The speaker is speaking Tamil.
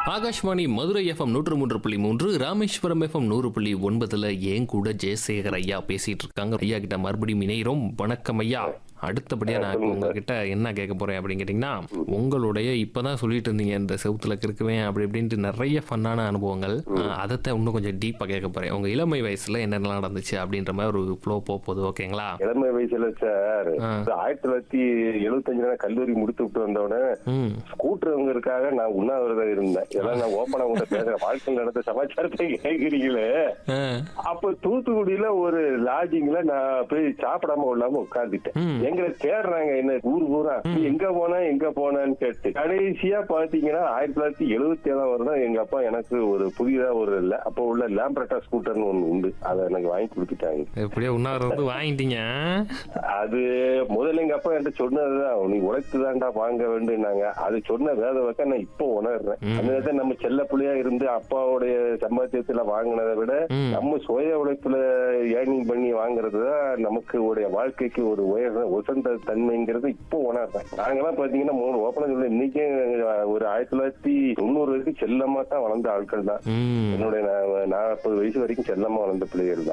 ஆகாஷ்வாணி மதுரை எஃப்எம் நூற்று மூன்று புள்ளி மூன்று ராமேஸ்வரம் எஃப்எம் நூறு புள்ளி ஒன்பதுல ஏன் கூட ஜெயசேகர் ஐயா பேசிட்டு இருக்காங்க ஐயா கிட்ட மறுபடியும் இணைகிறோம் வணக்கம் ஐயா அடுத்தபடியா நான் இப்போ உங்ககிட்ட என்ன கேட்க போறேன் அப்படின்னு கேட்டீங்கன்னா உங்களுடைய இப்பதான் சொல்லிட்டு இருந்தீங்க இந்த செவுத்துல கிறுக்குவேன் அப்படி இப்படின்ட்டு நிறைய ஃபன்னான அனுபவங்கள் அஹ், அதைத்தான் இன்னும் கொஞ்சம் டீப்பா கேட்க போறேன் உங்க இளமை வயசுல என்னென்னலாம் நடந்துச்சு அப்படின்ற மாதிரி ஒரு ஃப்ளோ போக போகுது ஓகேங்களா இளமை வயசுல சார் ஆ. ஆயிரத்தி தொள்ளாயிரத்தி எழுபத்தஞ்சுல கல்லூரி முடித்து விட்டு வந்தவன ம் ஸ்கூட்டருங்கிறதுக்காக நான் உண்ணாவிரதம் இருந்தேன் இதெல்லாம் நான் ஓப்பனா உங்க பேசுறேன் வாழ்க்கையில் நடந்த சமாச்சாரத்தை கேட்கிறீங்களே அஹ், அப்ப தூத்துக்குடியில ஒரு லாட்ஜிங்ல நான் போய் சாப்பிடாம இல்லாம உட்கார்ந்துட்டேன் ம். எங்களை தேடுறாங்க என்ன ஊர் பூரா நீ எங்க போன எங்க போனன்னு கேட்டு கடைசியா பாத்தீங்கன்னா ஆயிரத்தி தொள்ளாயிரத்தி எழுபத்தி ஏழாம் வருடம் எங்க அப்பா எனக்கு ஒரு புதியதா ஒரு இல்ல அப்ப உள்ள லேம்ப்ரட்டா ஸ்கூட்டர்னு ஒண்ணு உண்டு அதை எனக்கு வாங்கி கொடுத்துட்டாங்க எப்படியோ உண்ணாவிரதம் வந்து வாங்கிட்டீங்க அது முதல்ல எங்க அப்பா என்கிட்ட சொன்னதுதான் நீ உழைத்து தான்டா வாங்க வேண்டும்னாங்க அது சொன்ன வேத வைக்க நான் இப்போ உணர்றேன் ம். அந்த நேரத்துல நம்ம செல்ல புள்ளையா இருந்து அப்பாவுடைய சம்பாத்தியத்துல வாங்கினதை விட ம். நம்ம சுய உழைப்புல ஏர்னிங் பண்ணி வாங்குறது தான் நமக்கு உடைய வாழ்க்கைக்கு ஒரு உயர் உசந்த தன்மைங்கிறது இப்போ உணர்றேன் நாங்கெல்லாம் பாத்தீங்கன்னா மூணு ஓப்பனா சொல்ல இன்னைக்கே ஒரு ஆயிரத்தி தொள்ளாயிரத்தி தொண்ணூறு வரைக்கும் செல்லமா தான் வளர்ந்த ஆட்கள் தான் ம் என்னுடைய நா- நாற்பது வயசு வரைக்கும் செல்லமா வளர்ந்த பிள்ளைகள் தான்